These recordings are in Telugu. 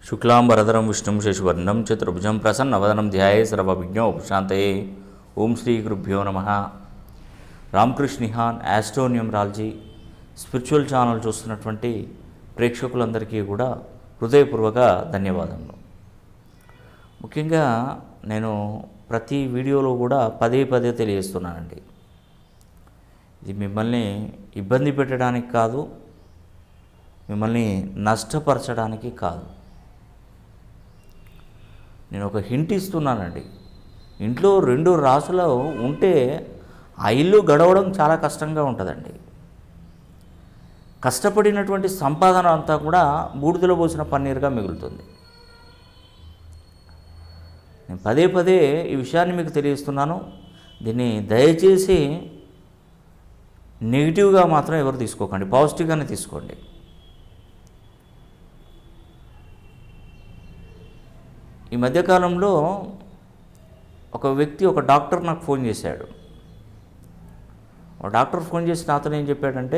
శుక్లాంబరధరం విష్ణుం శశివర్ణం చతుర్భుజం ప్రసన్నవదనం ధ్యాయే సర్వవిజ్ఞ ఉపశాంతయే ఓం శ్రీ గురుభ్యో నమ రామకృష్ణిహాన్ యాస్ట్రోన్యూమరాలజీ స్పిరిచువల్ ఛానల్ చూస్తున్నటువంటి ప్రేక్షకులందరికీ కూడా హృదయపూర్వక ధన్యవాదములు ముఖ్యంగా నేను ప్రతి వీడియోలో కూడా పదే పదే తెలియజేస్తున్నానండి ఇది మిమ్మల్ని ఇబ్బంది పెట్టడానికి కాదు మిమ్మల్ని నష్టపరచడానికి కాదు నేను ఒక హింట్ ఇస్తున్నానండి ఇంట్లో రెండు రాసులు ఉంటే ఆ ఇల్లు గడవడం చాలా కష్టంగా ఉంటుందండి కష్టపడినటువంటి సంపాదన అంతా కూడా బూడిదలో పోసిన పన్నీరుగా మిగులుతుంది నేను పదే పదే ఈ విషయాన్ని మీకు తెలియజేస్తున్నాను దీన్ని దయచేసి నెగిటివ్గా మాత్రం ఎవరు తీసుకోకండి పాజిటివ్గానే తీసుకోండి ఈ మధ్యకాలంలో ఒక వ్యక్తి ఒక డాక్టర్ నాకు ఫోన్ చేశాడు ఒక డాక్టర్ ఫోన్ చేసి నాతో ఏం చెప్పాడంటే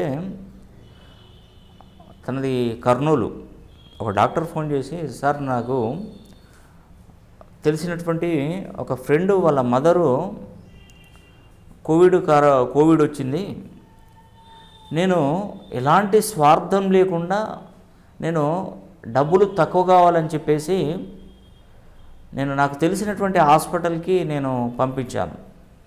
తనది కర్నూలు ఒక డాక్టర్ ఫోన్ చేసి సార్ నాకు తెలిసినటువంటి ఒక ఫ్రెండ్ వాళ్ళ మదరు కోవిడ్ కార కోవిడ్ వచ్చింది నేను ఎలాంటి స్వార్థం లేకుండా నేను డబ్బులు తక్కువ కావాలని చెప్పేసి నేను నాకు తెలిసినటువంటి హాస్పిటల్కి నేను పంపించాను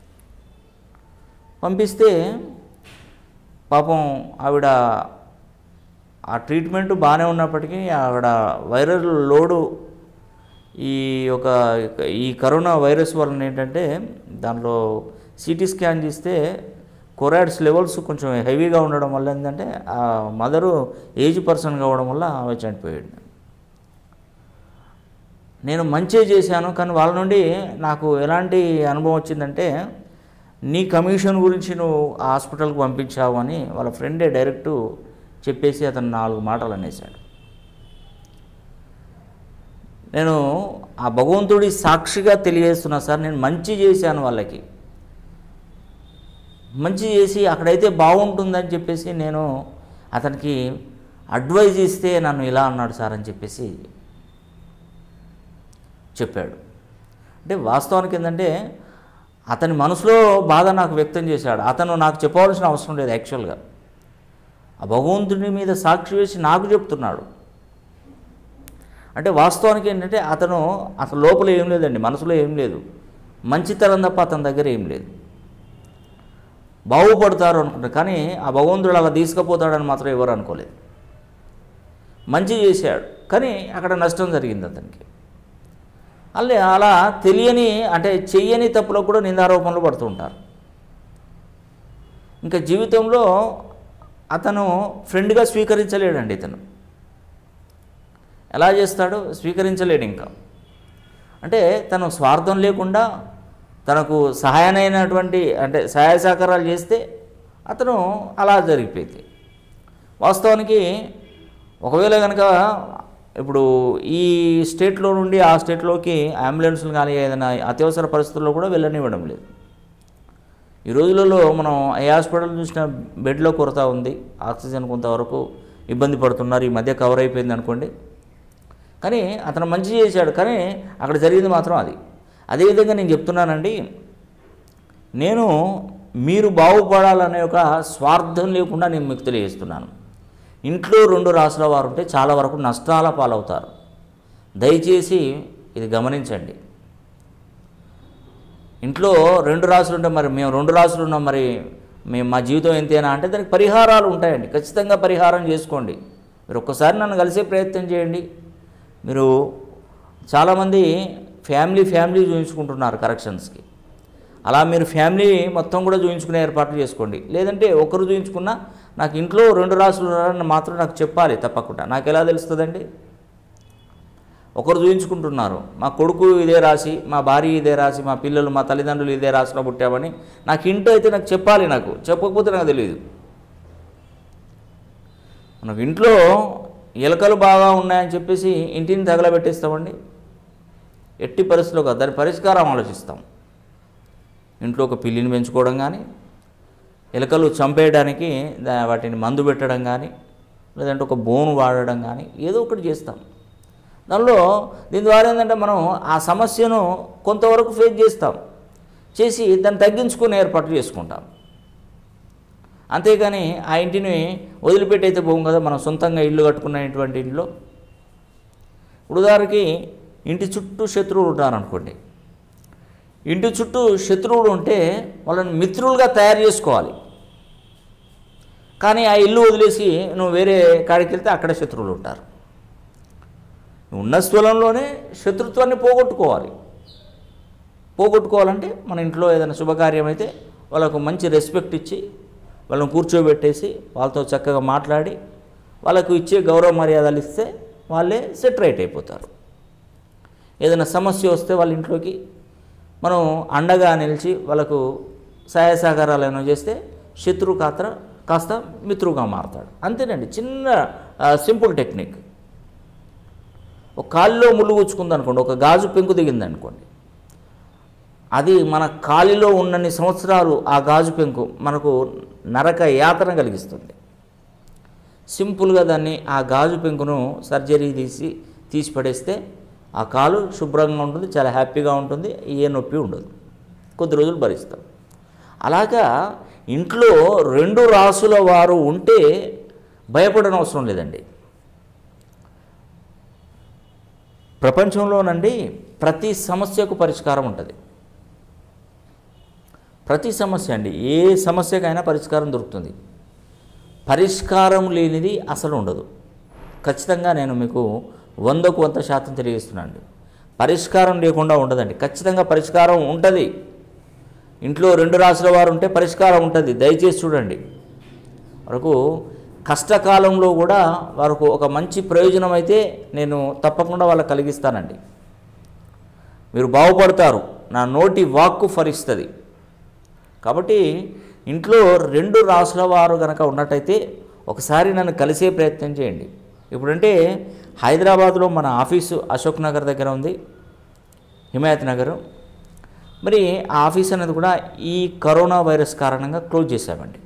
పంపిస్తే పాపం ఆవిడ ఆ ట్రీట్మెంట్ బాగానే ఉన్నప్పటికీ ఆవిడ వైరల్ లోడు ఈ యొక్క ఈ కరోనా వైరస్ వలన ఏంటంటే దాంట్లో సిటీ స్కాన్ చేస్తే కొరాయిడ్స్ లెవెల్స్ కొంచెం హెవీగా ఉండడం వల్ల ఏంటంటే ఆ మదరు ఏజ్ పర్సన్ కావడం వల్ల ఆమె చనిపోయాడు నేను మంచి చేశాను కానీ వాళ్ళ నుండి నాకు ఎలాంటి అనుభవం వచ్చిందంటే నీ కమిషన్ గురించి నువ్వు ఆ హాస్పిటల్కి పంపించావు అని వాళ్ళ ఫ్రెండే డైరెక్ట్ చెప్పేసి అతను నాలుగు మాటలు అనేసాడు నేను ఆ భగవంతుడి సాక్షిగా తెలియజేస్తున్నా సార్ నేను మంచి చేశాను వాళ్ళకి మంచి చేసి అక్కడైతే బాగుంటుందని చెప్పేసి నేను అతనికి అడ్వైజ్ ఇస్తే నన్ను ఇలా అన్నాడు సార్ అని చెప్పేసి చెప్పాడు అంటే వాస్తవానికి ఏంటంటే అతని మనసులో బాధ నాకు వ్యక్తం చేశాడు అతను నాకు చెప్పవలసిన అవసరం లేదు యాక్చువల్గా ఆ భగవంతుడి మీద సాక్షి వేసి నాకు చెప్తున్నాడు అంటే వాస్తవానికి ఏంటంటే అతను అసలు లోపల ఏం లేదండి మనసులో ఏం లేదు మంచితనం తప్ప అతని దగ్గర ఏం లేదు బాగుపడతారు అనుకుంటారు కానీ ఆ భగవంతుడు అలా తీసుకుపోతాడని మాత్రం ఎవరు అనుకోలేదు మంచి చేశాడు కానీ అక్కడ నష్టం జరిగింది అతనికి అల్లే అలా తెలియని అంటే చెయ్యని తప్పులకు కూడా నిందారోపణలు పడుతుంటారు ఇంకా జీవితంలో అతను ఫ్రెండ్గా స్వీకరించలేడండి ఇతను ఎలా చేస్తాడు స్వీకరించలేడు ఇంకా అంటే తను స్వార్థం లేకుండా తనకు సహాయమైనటువంటి అంటే సహాయ సహకారాలు చేస్తే అతను అలా జరిగిపోయింది వాస్తవానికి ఒకవేళ కనుక ఇప్పుడు ఈ స్టేట్లో నుండి ఆ స్టేట్లోకి అంబులెన్స్లు కానీ ఏదైనా అత్యవసర పరిస్థితుల్లో కూడా వెళ్ళనివ్వడం లేదు ఈ రోజులలో మనం ఏ హాస్పిటల్ చూసిన బెడ్లో కొరత ఉంది ఆక్సిజన్ కొంతవరకు ఇబ్బంది పడుతున్నారు ఈ మధ్య కవర్ అయిపోయింది అనుకోండి కానీ అతను మంచి చేశాడు కానీ అక్కడ జరిగింది మాత్రం అది అదేవిధంగా నేను చెప్తున్నానండి నేను మీరు బాగుపడాలనే ఒక స్వార్థం లేకుండా నేను మీకు తెలియజేస్తున్నాను ఇంట్లో రెండు రాసుల వారు ఉంటే చాలా వరకు నష్టాల పాలవుతారు దయచేసి ఇది గమనించండి ఇంట్లో రెండు రాసులు ఉంటే మరి మేము రెండు రాసులు ఉన్నాం మరి మేము మా జీవితం ఎంతేనా అంటే దానికి పరిహారాలు ఉంటాయండి ఖచ్చితంగా పరిహారం చేసుకోండి మీరు ఒక్కసారి నన్ను కలిసే ప్రయత్నం చేయండి మీరు చాలామంది ఫ్యామిలీ ఫ్యామిలీ చూపించుకుంటున్నారు కరెక్షన్స్కి అలా మీరు ఫ్యామిలీ మొత్తం కూడా చూపించుకునే ఏర్పాట్లు చేసుకోండి లేదంటే ఒకరు చూపించుకున్నా నాకు ఇంట్లో రెండు రాసులు ఉన్నారని మాత్రం నాకు చెప్పాలి తప్పకుండా నాకు ఎలా తెలుస్తుందండి ఒకరు చూపించుకుంటున్నారు మా కొడుకు ఇదే రాసి మా భార్య ఇదే రాసి మా పిల్లలు మా తల్లిదండ్రులు ఇదే రాసిలో పుట్టామని నాకు ఇంట్లో అయితే నాకు చెప్పాలి నాకు చెప్పకపోతే నాకు తెలియదు మనకు ఇంట్లో ఎలకలు బాగా ఉన్నాయని చెప్పేసి ఇంటిని తగలబెట్టేస్తామండి ఎట్టి పరిస్థితిలో కాదు దాని పరిష్కారం ఆలోచిస్తాం ఇంట్లో ఒక పిల్లిని పెంచుకోవడం కానీ ఎలకలు చంపేయడానికి దా- వాటిని మందు పెట్టడం కానీ లేదంటే ఒక బోను వాడడం కానీ ఏదో ఒకటి చేస్తాం దానిలో దీని ద్వారా ఏంటంటే మనం ఆ సమస్యను కొంతవరకు ఫేస్ చేస్తాం చేసి దాన్ని తగ్గించుకుని ఏర్పాటు చేసుకుంటాం అంతేగాని ఆ ఇంటిని వదిలిపెట్టి అయితే పోం కదా మనం సొంతంగా ఇల్లు కట్టుకున్నటువంటి ఇంట్లో ఇప్పుడు ఉదాహరణకి ఇంటి చుట్టూ శత్రువులు ఉంటారనుకోండి ఇంటి చుట్టూ శత్రువులు ఉంటే వాళ్ళని మిత్రులుగా తయారు చేసుకోవాలి కానీ ఆ ఇల్లు వదిలేసి నువ్వు వేరే కాడికి వెళ్తే అక్కడ శత్రువులు ఉంటారు ఉన్న స్థలంలోనే శత్రుత్వాన్ని పోగొట్టుకోవాలి పోగొట్టుకోవాలంటే మన ఇంట్లో ఏదైనా శుభకార్యం అయితే వాళ్ళకు మంచి రెస్పెక్ట్ ఇచ్చి వాళ్ళని కూర్చోబెట్టేసి వాళ్ళతో చక్కగా మాట్లాడి వాళ్ళకు ఇచ్చే గౌరవ మర్యాదలు ఇస్తే వాళ్ళే సెట్ రైట్ అయిపోతారు ఏదైనా సమస్య వస్తే వాళ్ళ ఇంట్లోకి మనం అండగా నిలిచి వాళ్ళకు సహాయ సహకారాలు ఏమైనా చేస్తే శత్రు కాత్ర కాస్త మిత్రుగా మారతాడు అంతేనండి చిన్న సింపుల్ టెక్నిక్ ఒక కాలిలో ముళ్ళు గుచ్చుకుంది అనుకోండి ఒక గాజు పెంకు దిగింది అనుకోండి అది మన కాలిలో ఉన్నన్ని సంవత్సరాలు ఆ గాజు పెంకు మనకు నరక యాతన కలిగిస్తుంది సింపుల్గా దాన్ని ఆ గాజు పెంకును సర్జరీ తీసి తీసి పడేస్తే ఆ కాలు శుభ్రంగా ఉంటుంది చాలా హ్యాపీగా ఉంటుంది ఏ నొప్పి ఉండదు కొద్ది రోజులు భరిస్తాం అలాగా ఇంట్లో రెండు రాసుల వారు ఉంటే భయపడని అవసరం లేదండి ప్రపంచంలోనండి ప్రతి సమస్యకు పరిష్కారం ఉంటుంది ప్రతి సమస్య అండి ఏ సమస్యకైనా పరిష్కారం దొరుకుతుంది పరిష్కారం లేనిది అసలు ఉండదు ఖచ్చితంగా నేను మీకు వందకు వంద శాతం తెలియజేస్తున్నాను పరిష్కారం లేకుండా ఉండదండి ఖచ్చితంగా పరిష్కారం ఉంటుంది ఇంట్లో రెండు రాసుల వారు ఉంటే పరిష్కారం ఉంటుంది దయచేసి చూడండి వరకు కష్టకాలంలో కూడా వారికి ఒక మంచి ప్రయోజనం అయితే నేను తప్పకుండా వాళ్ళకి కలిగిస్తానండి మీరు బాగుపడతారు నా నోటి వాక్కు ఫలిస్తుంది కాబట్టి ఇంట్లో రెండు రాసుల వారు కనుక ఉన్నట్టయితే ఒకసారి నన్ను కలిసే ప్రయత్నం చేయండి ఇప్పుడంటే హైదరాబాద్లో మన ఆఫీసు అశోక్ నగర్ దగ్గర ఉంది హిమాయత్ నగర్ మరి ఆ ఆఫీస్ అనేది కూడా ఈ కరోనా వైరస్ కారణంగా క్లోజ్ చేశామండి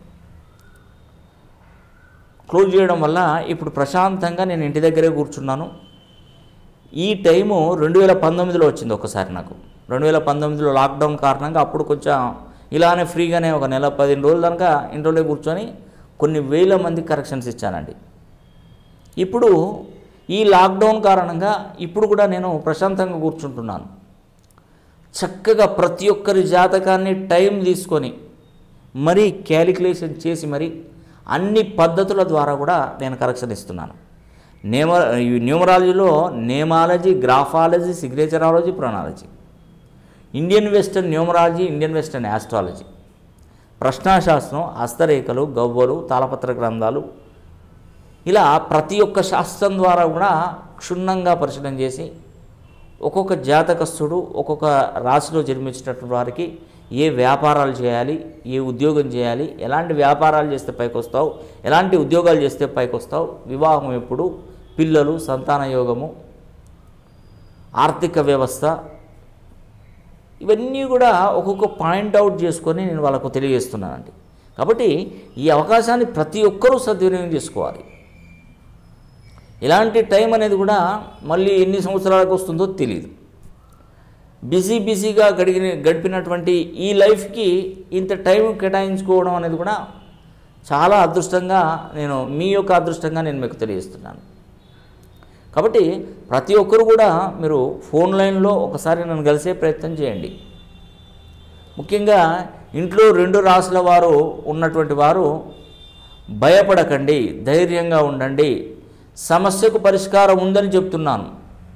క్లోజ్ చేయడం వల్ల ఇప్పుడు ప్రశాంతంగా నేను ఇంటి దగ్గరే కూర్చున్నాను ఈ టైము రెండు వేల పంతొమ్మిదిలో వచ్చింది ఒకసారి నాకు రెండు వేల పంతొమ్మిదిలో లాక్డౌన్ కారణంగా అప్పుడు కొంచెం ఇలానే ఫ్రీగానే ఒక నెల పదిహేను రోజుల దాకా ఇంట్లోనే కూర్చొని కొన్ని వేల మంది కరెక్షన్స్ ఇచ్చానండి ఇప్పుడు ఈ లాక్డౌన్ కారణంగా ఇప్పుడు కూడా నేను ప్రశాంతంగా కూర్చుంటున్నాను చక్కగా ప్రతి ఒక్కరి జాతకాన్ని టైం తీసుకొని మరీ క్యాలిక్యులేషన్ చేసి మరి అన్ని పద్ధతుల ద్వారా కూడా నేను కరెక్షన్ ఇస్తున్నాను నేమ ఈ న్యూమరాలజీలో నేమాలజీ గ్రాఫాలజీ సిగ్నేచరాలజీ ప్రొనాలజీ Indian western numerology Indian western astrology ప్రశ్నాశాస్త్రం హస్తరేఖలు గవ్వలు తాళపత్ర గ్రంథాలు ఇలా ప్రతి ఒక్క శాస్త్రం ద్వారా కూడా క్షుణ్ణంగా పరిశీలన చేసి ఒక్కొక్క జాతకస్తుడు ఒక్కొక్క రాశిలో జన్మించినటువంటి వారికి ఏ వ్యాపారాలు చేయాలి ఏ ఉద్యోగం చేయాలి ఎలాంటి వ్యాపారాలు చేస్తే పైకి వస్తావు ఎలాంటి ఉద్యోగాలు చేస్తే పైకి వస్తావు వివాహం ఎప్పుడు పిల్లలు సంతాన యోగము ఆర్థిక వ్యవస్థ ఇవన్నీ కూడా ఒక్కొక్క పాయింట్ అవుట్ చేసుకొని నేను వాళ్ళకు తెలియజేస్తున్నానండి కాబట్టి ఈ అవకాశాన్ని ప్రతి ఒక్కరూ సద్వినియోగం చేసుకోవాలి ఇలాంటి టైం అనేది కూడా మళ్ళీ ఎన్ని సంవత్సరాలకు వస్తుందో తెలియదు బిజీ బిజీగా గడిగిన గడిపినటువంటి ఈ లైఫ్కి ఇంత టైం కేటాయించుకోవడం అనేది కూడా చాలా అదృష్టంగా నేను మీ యొక్క అదృష్టంగా నేను మీకు తెలియజేస్తున్నాను కాబట్టి ప్రతి ఒక్కరు కూడా మీరు ఫోన్ లైన్లో ఒకసారి నన్ను కలిసే ప్రయత్నం చేయండి ముఖ్యంగా ఇంట్లో రెండు రాసుల వారు ఉన్నటువంటి వారు భయపడకండి ధైర్యంగా ఉండండి సమస్యకు పరిష్కారం ఉందని చెప్తున్నాను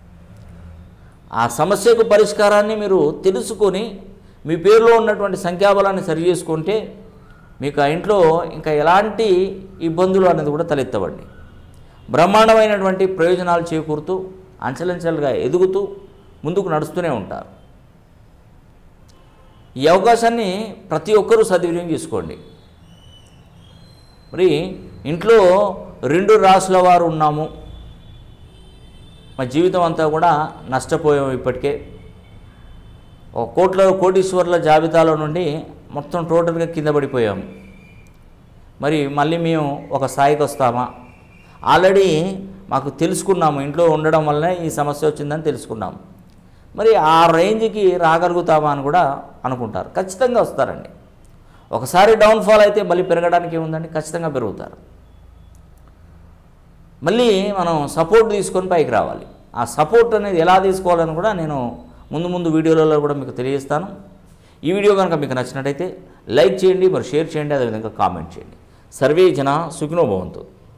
ఆ సమస్యకు పరిష్కారాన్ని మీరు తెలుసుకొని మీ పేరులో ఉన్నటువంటి సంఖ్యాబలాన్ని సరి చేసుకుంటే మీకు ఆ ఇంట్లో ఇంకా ఎలాంటి ఇబ్బందులు అనేది కూడా తలెత్తవండి బ్రహ్మాండమైనటువంటి ప్రయోజనాలు చేకూరుతూ అంచెలంచెలుగా ఎదుగుతూ ముందుకు నడుస్తూనే ఉంటారు ఈ అవకాశాన్ని ప్రతి ఒక్కరూ సద్వినియోగం చేసుకోండి మరి ఇంట్లో రెండు రాసుల వారు ఉన్నాము మా జీవితం అంతా కూడా నష్టపోయాము ఇప్పటికే ఒక కోట్ల కోటీశ్వర్ల జాబితాలో నుండి మొత్తం టోటల్గా కింద పడిపోయాము మరి మళ్ళీ మేము ఒక స్థాయికి వస్తామా ఆల్రెడీ మాకు తెలుసుకున్నాము ఇంట్లో ఉండడం వల్లనే ఈ సమస్య వచ్చిందని తెలుసుకున్నాము మరి ఆ రేంజ్కి రాగలుగుతామా అని కూడా అనుకుంటారు ఖచ్చితంగా వస్తారండి ఒకసారి డౌన్ఫాల్ అయితే మళ్ళీ పెరగడానికి ఏముందండి ఖచ్చితంగా పెరుగుతారు మళ్ళీ మనం సపోర్ట్ తీసుకొని పైకి రావాలి ఆ సపోర్ట్ అనేది ఎలా తీసుకోవాలని కూడా నేను ముందు ముందు వీడియోలలో కూడా మీకు తెలియజేస్తాను ఈ వీడియో కనుక మీకు నచ్చినట్టయితే లైక్ చేయండి మరి షేర్ చేయండి అదేవిధంగా కామెంట్ చేయండి సర్వే జన సుఖినో భవంతు